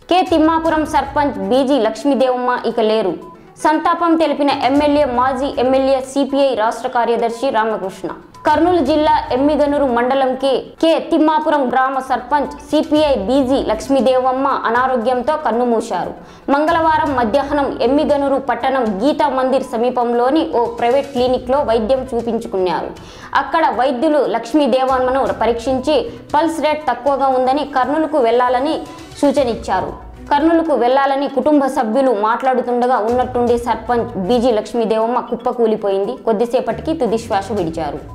K Thimmapuram sarpanch B G Lakshmidevamma ఇక లేరు సంతాపం తెలిపిన ఎమ్మెల్యే మాజీ ఎమ్మెల్యే సిపిఐ రాష్ట్ర కార్యదర్శి రామకృష్ణ కర్నూలు జిల్లా ఎమ్మిగనూరు మండలంకి కె తిమ్మాపురం గ్రామ సర్పంచ్ సిపిఐ బీజీ లక్ష్మీదేవమ్మ అనారోగ్యంతో కన్నుమూశారు మంగళవారం మధ్యాహ్నం ఎమ్మిగనూరు పట్టణం గీతా మందిర్ సమీపంలోని ఓ ప్రైవేట్ క్లినిక్లో వైద్యం చూపించుకున్నారు అక్కడ వైద్యులు లక్ష్మీదేవమ్మను పరీక్షించి పల్స్ రేట్ తక్కువగా ఉందని కర్నూలుకు వెళ్లాలని సూచనిచ్చారు కర్నూలుకు వెళ్లాలని కుటుంబ సభ్యులు మాట్లాడుతుండగా ఉన్నట్టుండి సర్పంచ్ బీజీ లక్ష్మీదేవమ్మ కుప్పకూలిపోయింది కొద్దిసేపటికి తుది శ్వాస విడిచారు